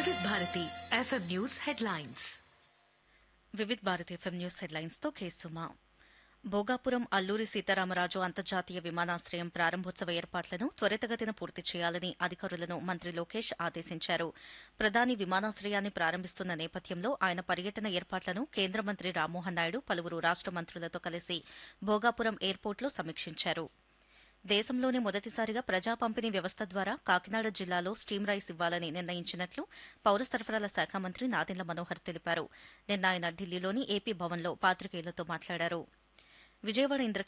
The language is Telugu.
వివిధ Bharati FM news headlines Vividh Bharat FM news headlines తో కేసుమా భోగాపురం అల్లూరి సీతారామరాజు అంతర్జాతీయ విమానాశ్రయం ప్రారంభోత్సవ ఏర్పాట్లను త్వరితగతిన పూర్తి చేయాలని అధికారులను మంత్రి లోకేష్ ఆదేశించారు ప్రధాని విమానాశ్రయాన్ని ప్రారంభిస్తున్న నేపథ్యంలో ఆయన పర్యటన ఏర్పాట్లను కేంద్ర మంత్రి రామ్మోహన్ నాయుడు పలువురు రాష్ట మంత్రులతో కలిసి భోగాపురం ఎయిర్పోర్టులో సమీక్షించారు దేశంలోనే మొదటిసారిగా ప్రజా పంపిణీ వ్యవస్థ ద్వారా కాకినాడ జిల్లాలో స్టీమ్ రైస్ ఇవ్వాలని నిర్ణయించినట్లు పౌర సరఫరాల శాఖ మంత్రి నాదెండ్ల మనోహర్ తెలిపారు నిన్న ఆయన ఢిల్లీలోని ఏపీ భవన్లో పాత్రికేయులతో మాట్లాడారు విజయవాడ ఇంద్ర